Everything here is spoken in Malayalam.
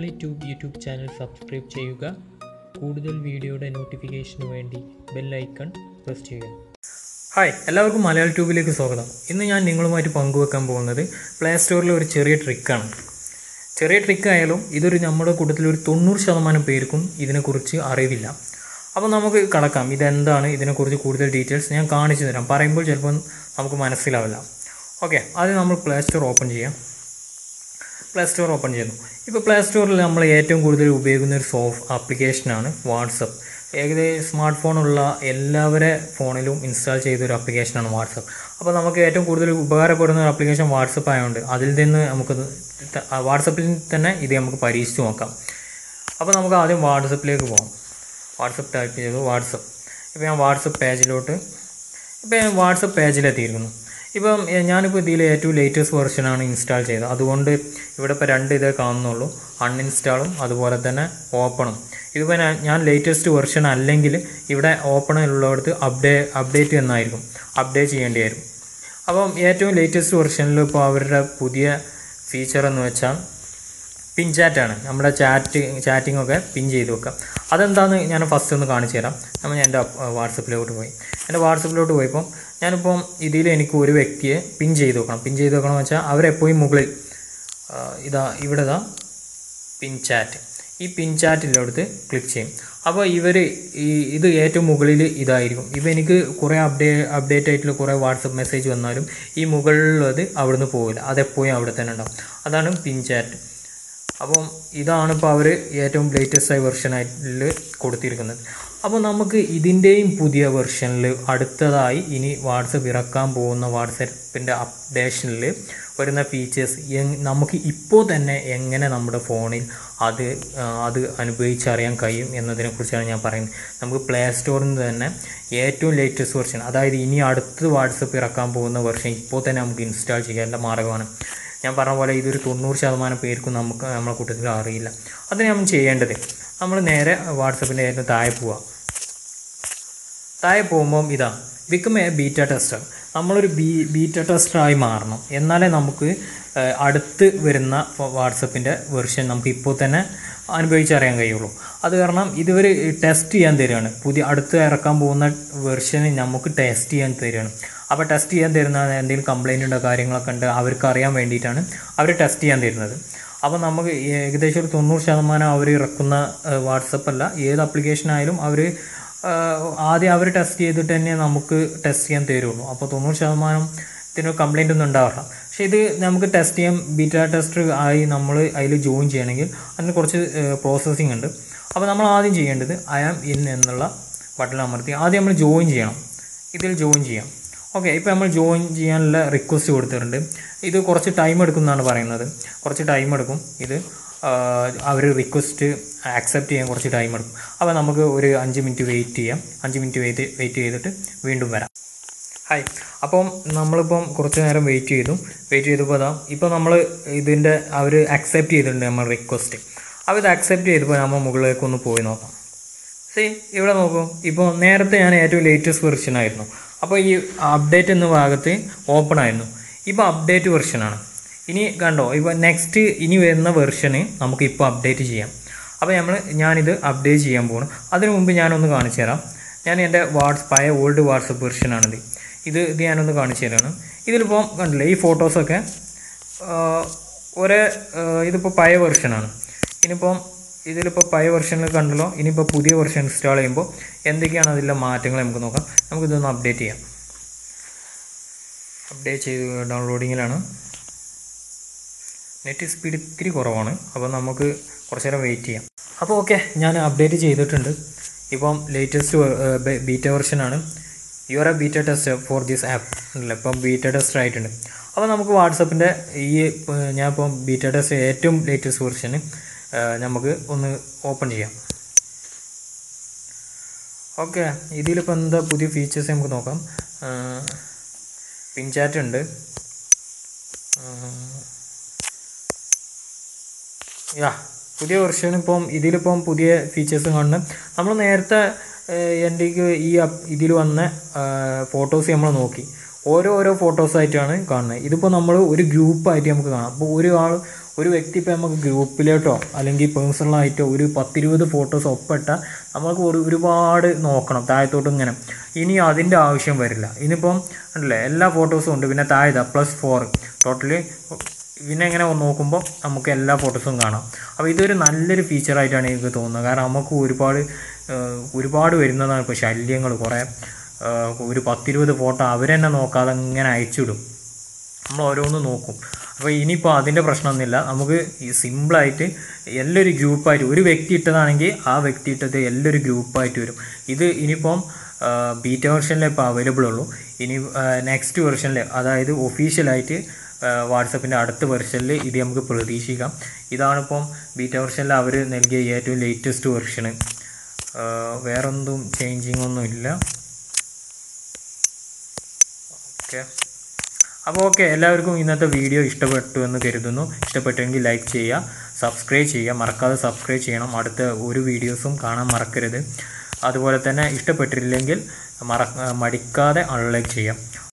Malayali tube YouTube channel subscribe ചെയ്യുക കൂടുതൽ വീഡിയോയുടെ നോട്ടിഫിക്കേഷന് വേണ്ടി ബെൽ ഐക്കൺ പ്രസ് ചെയ്യുക ഹായ് എല്ലാവർക്കും മലയാള ട്യൂബിലേക്ക് സ്വാഗതം ഇന്ന് ഞാൻ നിങ്ങളുമായിട്ട് പങ്കുവെക്കാൻ പോകുന്നത് പ്ലേ സ്റ്റോറിലെ ഒരു ചെറിയ ട്രിക്കാണ് ചെറിയ ട്രിക്ക് ആയാലും ഇതൊരു നമ്മുടെ കൂട്ടത്തിൽ ഒരു തൊണ്ണൂറ് ശതമാനം പേർക്കും ഇതിനെക്കുറിച്ച് അറിവില്ല അപ്പോൾ നമുക്ക് കടക്കാം ഇതെന്താണ് ഇതിനെക്കുറിച്ച് കൂടുതൽ ഡീറ്റെയിൽസ് ഞാൻ കാണിച്ചു തരാം പറയുമ്പോൾ ചിലപ്പോൾ നമുക്ക് മനസ്സിലാവില്ല ഓക്കെ ആദ്യം നമ്മൾ പ്ലേ സ്റ്റോർ ഓപ്പൺ ചെയ്യാം പ്ലേ സ്റ്റോർ ഓപ്പൺ ചെയ്യുന്നു ഇപ്പോൾ പ്ലേ സ്റ്റോറിൽ നമ്മൾ ഏറ്റവും കൂടുതൽ ഉപയോഗിക്കുന്ന ഒരു സോഫ് ആപ്ലിക്കേഷനാണ് വാട്സപ്പ് ഏകദേശം സ്മാർട്ട് ഫോണുള്ള എല്ലാവരുടെ ഫോണിലും ഇൻസ്റ്റാൾ ചെയ്ത ഒരു ആപ്ലിക്കേഷനാണ് വാട്സപ്പ് അപ്പോൾ നമുക്ക് ഏറ്റവും കൂടുതൽ ഉപകാരപ്പെടുന്ന ഒരു ആപ്ലിക്കേഷൻ വാട്സപ്പ് ആയതുകൊണ്ട് അതിൽ നിന്ന് നമുക്ക് വാട്സപ്പിൽ തന്നെ ഇത് നമുക്ക് പരീക്ഷിച്ച് നോക്കാം അപ്പോൾ നമുക്ക് ആദ്യം വാട്സപ്പിലേക്ക് പോകാം വാട്സപ്പ് ടൈപ്പ് ചെയ്തു വാട്സപ്പ് ഇപ്പോൾ ഞാൻ വാട്സപ്പ് പേജിലോട്ട് ഇപ്പോൾ ഞാൻ വാട്സപ്പ് പേജിലെത്തിയിരിക്കുന്നു ഇപ്പം എ, ഞാനിപ്പോൾ ഇതിൽ ഏറ്റവും ലേറ്റസ്റ്റ് വെർഷനാണ് ഇൻസ്റ്റാൾ ചെയ്തത് അതുകൊണ്ട് ഇവിടെ ഇപ്പോൾ രണ്ട് ഇതേ കാണുന്നുള്ളൂ അൺഇൻസ്റ്റാളും അതുപോലെ തന്നെ ഓപ്പണും ഇതിപ്പോൾ ഞാൻ ഞാൻ ലേറ്റസ്റ്റ് വെർഷൻ അല്ലെങ്കിൽ ഇവിടെ ഓപ്പൺ ഉള്ളിടത്ത് അപ്ഡേ അപ്ഡേറ്റ് എന്നായിരിക്കും അപ്ഡേറ്റ് ചെയ്യേണ്ടി വരും അപ്പം ഏറ്റവും ലേറ്റസ്റ്റ് വെർഷനിൽ ഇപ്പോൾ അവരുടെ പുതിയ ഫീച്ചർ എന്ന് വെച്ചാൽ പിൻ ചാറ്റാണ് നമ്മുടെ ചാറ്റ് ചാറ്റിംഗ് ഒക്കെ പിൻ ചെയ്ത് വെക്കാം അതെന്താന്ന് ഞാൻ ഫസ്റ്റ് ഒന്ന് കാണിച്ചു തരാം നമ്മൾ ഞാൻ എൻ്റെ വാട്സപ്പിലോട്ട് പോയി എൻ്റെ വാട്സപ്പിലോട്ട് പോയപ്പം ഞാനിപ്പം ഇതിൽ എനിക്ക് ഒരു വ്യക്തിയെ പിൻ ചെയ്ത് വെക്കണം പിൻ ചെയ്ത് വെക്കണം എന്ന് വെച്ചാൽ അവരെപ്പോഴും മുകളിൽ ആ, ഇതാ ഇവിടെ ഇതാ പിൻ ചാറ്റ് ഈ പിൻ ചാറ്റിലോടുത്ത് ക്ലിക്ക് ചെയ്യും അപ്പോൾ ഇവർ ഈ ഇത് ഏറ്റവും മുകളിൽ ഇതായിരിക്കും ഇപ്പം എനിക്ക് കുറേ അപ്ഡേ അപ്ഡേറ്റ് ആയിട്ടുള്ള കുറേ വാട്സപ്പ് മെസ്സേജ് വന്നാലും ഈ മുകളിലുള്ളത് അവിടുന്ന് പോകില്ല അതെപ്പോഴും അവിടെ തന്നെ ഉണ്ടാവും അതാണ് പിൻ ചാറ്റ് അപ്പം ഇതാണ് ഇപ്പോൾ അവർ ഏറ്റവും ലേറ്റസ്റ്റ് ആയ വെർഷനായിട്ട് കൊടുത്തിരിക്കുന്നത് അപ്പോൾ നമുക്ക് ഇതിൻ്റെയും പുതിയ വെർഷനിൽ അടുത്തതായി ഇനി വാട്സപ്പ് ഇറക്കാൻ പോകുന്ന വാട്സപ്പിൻ്റെ അപ്ഡേഷനിൽ വരുന്ന ഫീച്ചേഴ്സ് നമുക്ക് ഇപ്പോൾ തന്നെ എങ്ങനെ നമ്മുടെ ഫോണിൽ അത് ആ, അത് അനുഭവിച്ചറിയാൻ കഴിയും എന്നതിനെക്കുറിച്ചാണ് ഞാൻ പറയുന്നത് നമുക്ക് പ്ലേ സ്റ്റോറിൽ നിന്ന് തന്നെ ഏറ്റവും ലേറ്റസ്റ്റ് വെർഷൻ അതായത് ഇനി അടുത്ത് വാട്സപ്പ് ഇറക്കാൻ പോകുന്ന വെർഷൻ ഇപ്പോൾ തന്നെ നമുക്ക് ഇൻസ്റ്റാൾ ചെയ്യാനുള്ള മാർഗ്ഗമാണ് ഞാൻ പറഞ്ഞ പോലെ ഇതൊരു തൊണ്ണൂറ് ശതമാനം പേർക്കും നമുക്ക് നമ്മളെ കൂട്ടത്തിൽ അറിയില്ല അതിന് നമ്മൾ ചെയ്യേണ്ടത് നമ്മൾ നേരെ വാട്സപ്പിൻ്റെ ഏറ്റവും താഴെ പോവാം താഴെ പോകുമ്പം ഇതാ ബിക്കം എ ബീറ്റ ടെസ്റ്റർ നമ്മളൊരു ബീ ബീറ്റ ടെസ്റ്ററായി മാറണം എന്നാലേ നമുക്ക് ഏഹ്, അടുത്ത് വരുന്ന വാട്സപ്പിൻ്റെ വെർഷൻ നമുക്ക് ഇപ്പോൾ തന്നെ അനുഭവിച്ചറിയാൻ കഴിയുള്ളൂ അത് കാരണം ഇതുവർ ടെസ്റ്റ് ചെയ്യാൻ തരികയാണ് പുതിയ അടുത്ത് ഇറക്കാൻ പോകുന്ന വെർഷന് നമുക്ക് ടെസ്റ്റ് ചെയ്യാൻ തരികയാണ് അപ്പോൾ ടെസ്റ്റ് ചെയ്യാൻ തരുന്ന എന്തെങ്കിലും കംപ്ലൈൻ്റ് ഉണ്ടോ കാര്യങ്ങളൊക്കെ ഉണ്ട് അവർക്ക് അറിയാൻ വേണ്ടിയിട്ടാണ് അവർ ടെസ്റ്റ് ചെയ്യാൻ തരുന്നത് അപ്പോൾ നമുക്ക് ഏകദേശം ഒരു തൊണ്ണൂറ് ശതമാനം അവർ ഇറക്കുന്ന വാട്സപ്പ് അല്ല ഏത് ആപ്ലിക്കേഷൻ ആയാലും അവർ ആദ്യം അവർ ടെസ്റ്റ് ചെയ്തിട്ട് തന്നെ നമുക്ക് ടെസ്റ്റ് ചെയ്യാൻ തരുള്ളൂ അപ്പോൾ തൊണ്ണൂറ് ശതമാനം ഇതിന് കംപ്ലൈൻ്റ് ഒന്നും ഉണ്ടാവില്ല പക്ഷേ ഇത് നമുക്ക് ടെസ്റ്റ് ചെയ്യാൻ ബീറ്റ ടെസ്റ്റർ ആയി നമ്മൾ അതിൽ ജോയിൻ ചെയ്യണമെങ്കിൽ അതിന് കുറച്ച് പ്രോസസ്സിങ് ഉണ്ട് അപ്പോൾ നമ്മൾ ആദ്യം ചെയ്യേണ്ടത് ഐ ആം ഇൻ എന്നുള്ള ബട്ടൺ അമർത്തി ആദ്യം നമ്മൾ ജോയിൻ ചെയ്യണം ഇതിൽ ജോയിൻ ചെയ്യാം ഓക്കെ ഇപ്പോൾ നമ്മൾ ജോയിൻ ചെയ്യാനുള്ള റിക്വസ്റ്റ് കൊടുത്തിട്ടുണ്ട് ഇത് കുറച്ച് ടൈം എടുക്കും എന്നാണ് പറയുന്നത് കുറച്ച് ടൈം എടുക്കും ഇത് അവർ റിക്വസ്റ്റ് ആക്സെപ്റ്റ് ചെയ്യാൻ കുറച്ച് ടൈം എടുക്കും അപ്പോൾ നമുക്ക് ഒരു അഞ്ച് മിനിറ്റ് വെയിറ്റ് ചെയ്യാം അഞ്ച് മിനിറ്റ് വെയിറ്റ് വെയിറ്റ് ചെയ്തിട്ട് വീണ്ടും വരാം ഹായ് അപ്പം നമ്മളിപ്പം കുറച്ച് നേരം വെയിറ്റ് ചെയ്തു വെയിറ്റ് ചെയ്തപ്പോൾ അതാ ഇപ്പോൾ നമ്മൾ ഇതിൻ്റെ അവർ അക്സെപ്റ്റ് ചെയ്തിട്ടുണ്ട് നമ്മൾ റിക്വസ്റ്റ് അപ്പോൾ ഇത് അക്സെപ്റ്റ് ചെയ്തപ്പോൾ നമ്മൾ മുകളിലേക്ക് ഒന്ന് പോയി നോക്കാം സി ഇവിടെ നോക്കൂ ഇപ്പോൾ നേരത്തെ ഞാൻ ഏറ്റവും ലേറ്റസ്റ്റ് വെർഷൻ ആയിരുന്നു അപ്പോൾ ഈ അപ്ഡേറ്റ് എന്ന ഭാഗത്ത് ഓപ്പൺ ആയിരുന്നു ഇപ്പോൾ അപ്ഡേറ്റ് വെർഷനാണ് ഇനി കണ്ടോ ഇപ്പോൾ നെക്സ്റ്റ് ഇനി വരുന്ന വെർഷന് നമുക്ക് ഇപ്പോൾ അപ്ഡേറ്റ് ചെയ്യാം അപ്പോൾ നമ്മൾ ഞാനിത് അപ്ഡേറ്റ് ചെയ്യാൻ പോകണം അതിനു മുമ്പ് ഞാനൊന്ന് കാണിച്ചു തരാം ഞാൻ എൻ്റെ വാട്സ് പഴയ ഓൾഡ് വാട്സപ്പ് വെർഷനാണിത് ഇത് ഇത് ഞാനൊന്ന് കാണിച്ചു തരാണ് ഇതിലിപ്പോൾ കണ്ടില്ലേ ഈ ഫോട്ടോസൊക്കെ ആഹ്, ഒരേ ആഹ്, ഇതിപ്പോൾ പഴയ വെർഷനാണ് ഇനിയിപ്പം ഇതിലിപ്പോൾ പഴയ വെർഷനിൽ കണ്ടല്ലോ ഇനിയിപ്പോൾ പുതിയ വെർഷൻ ഇൻസ്റ്റാൾ ചെയ്യുമ്പോൾ എന്തൊക്കെയാണ് അതിലെ മാറ്റങ്ങൾ നമുക്ക് നോക്കാം നമുക്കിതൊന്ന് അപ്ഡേറ്റ് ചെയ്യാം അപ്ഡേറ്റ് ചെയ്ത് ഡൗൺലോഡിങ്ങിലാണ് നെറ്റ് സ്പീഡ് ഇത്തിരി കുറവാണ് അപ്പോൾ നമുക്ക് കുറച്ച് നേരം വെയിറ്റ് ചെയ്യാം അപ്പോൾ ഓക്കെ ഞാൻ അപ്ഡേറ്റ് ചെയ്തിട്ടുണ്ട് ഇപ്പം ലേറ്റസ്റ്റ് ബീറ്റ വെർഷനാണ് you are a beta test for this app ഉണ്ടല്ലോ ഇപ്പം ബീറ്റ ടെസ്റ്റർ ആയിട്ടുണ്ട് അപ്പോൾ നമുക്ക് വാട്സപ്പിൻ്റെ ഈ ഏർ, ഞാൻ ഇപ്പം ബീറ്റ ടെസ്റ്റ് ഏറ്റവും ലേറ്റസ്റ്റ് വെർഷന് നമുക്ക് ഒന്ന് ഓപ്പൺ ചെയ്യാം ഓക്കെ ഇതിലിപ്പോൾ എന്താ പുതിയ ഫീച്ചേഴ്സ് നമുക്ക് നോക്കാം പിൻ ചാറ്റ് ഉണ്ട് യാ പുതിയ വെർഷൻ ഇപ്പം ഇതിലിപ്പം പുതിയ ഫീച്ചേഴ്സ് കാണുന്നത് നമ്മൾ നേരത്തെ എൻ്റെ ഈ ഇതിൽ വന്ന ഫോട്ടോസ് നമ്മൾ നോക്കി ഓരോ ഓരോ ഫോട്ടോസായിട്ടാണ് കാണുന്നത് ഇതിപ്പോൾ നമ്മൾ ഒരു ഗ്രൂപ്പായിട്ട് നമുക്ക് കാണാം അപ്പോൾ ഒരു ആൾ ഒരു വ്യക്തി ഇപ്പോൾ നമുക്ക് ഗ്രൂപ്പിലോട്ടോ അല്ലെങ്കിൽ പേഴ്സണലായിട്ടോ ഒരു പത്തിരുപത് ഫോട്ടോസ് ഒപ്പിട്ടാൽ നമുക്ക് ഒരു ഒരുപാട് നോക്കണം താഴത്തോട്ട് ഇങ്ങനെ ഇനി അതിൻ്റെ ആവശ്യം വരില്ല ഇനിയിപ്പം ഉണ്ടല്ലേ എല്ലാ ഫോട്ടോസും ഉണ്ട് പിന്നെ താഴെ പ്ലസ് ഫോർ ടോട്ടലി പിന്നെ ഇങ്ങനെ നോക്കുമ്പോൾ നമുക്ക് എല്ലാ ഫോട്ടോസും കാണാം അപ്പോൾ ഇതൊരു നല്ലൊരു ഫീച്ചറായിട്ടാണ് എനിക്ക് തോന്നുന്നത് കാരണം നമുക്ക് ഒരുപാട് ഏഹ്, ഒരുപാട് വരുന്നതാണ് ഇപ്പോൾ ശല്യങ്ങൾ കുറേ ഏഹ്, ഒരു പത്തിരുപത് ഫോട്ടോ അവരെന്നെ നോക്കാതെ ഇങ്ങനെ അയച്ചിടും നമ്മൾ ഓരോന്ന് നോക്കും അപ്പോൾ ഇനിയിപ്പോൾ അതിൻ്റെ പ്രശ്നമൊന്നുമില്ല നമുക്ക് ഈ സിമ്പിളായിട്ട് എല്ലാവരും ഗ്രൂപ്പായിട്ട് ഒരു വ്യക്തി ഇട്ടതാണെങ്കിൽ ആ വ്യക്തി ഇട്ടത് എല്ലാവരും ഗ്രൂപ്പായിട്ട് വരും ഇത് ഇനിയിപ്പം ബീറ്റ വെർഷനിലേ ഇപ്പോൾ അവൈലബിൾ ഉള്ളൂ ഇനി നെക്സ്റ്റ് വെർഷനിൽ അതായത് ഒഫീഷ്യലായിട്ട് വാട്സപ്പിൻ്റെ അടുത്ത വെർഷനിൽ ഇത് നമുക്ക് പ്രതീക്ഷിക്കാം ഇതാണിപ്പം ബീറ്റ വെർഷനിൽ അവർ നൽകിയ ഏറ്റവും ലേറ്റസ്റ്റ് വെർഷന് വേറൊന്നും ചേഞ്ചിങ് ഒന്നും ഇല്ല ഓക്കെ അപ്പോൾ ഓക്കെ എല്ലാവർക്കും ഇന്നത്തെ വീഡിയോ ഇഷ്ടപ്പെട്ടു എന്ന് കരുതുന്നു ഇഷ്ടപ്പെട്ടെങ്കിൽ ലൈക്ക് ചെയ്യുക സബ്സ്ക്രൈബ് ചെയ്യുക മറക്കാതെ സബ്സ്ക്രൈബ് ചെയ്യണം അടുത്ത ഒരു വീഡിയോസും കാണാൻ മറക്കരുത് അതുപോലെ തന്നെ ഇഷ്ടപ്പെട്ടില്ലെങ്കിൽ മറ മടിക്കാതെ അൺലൈക്ക് ചെയ്യാം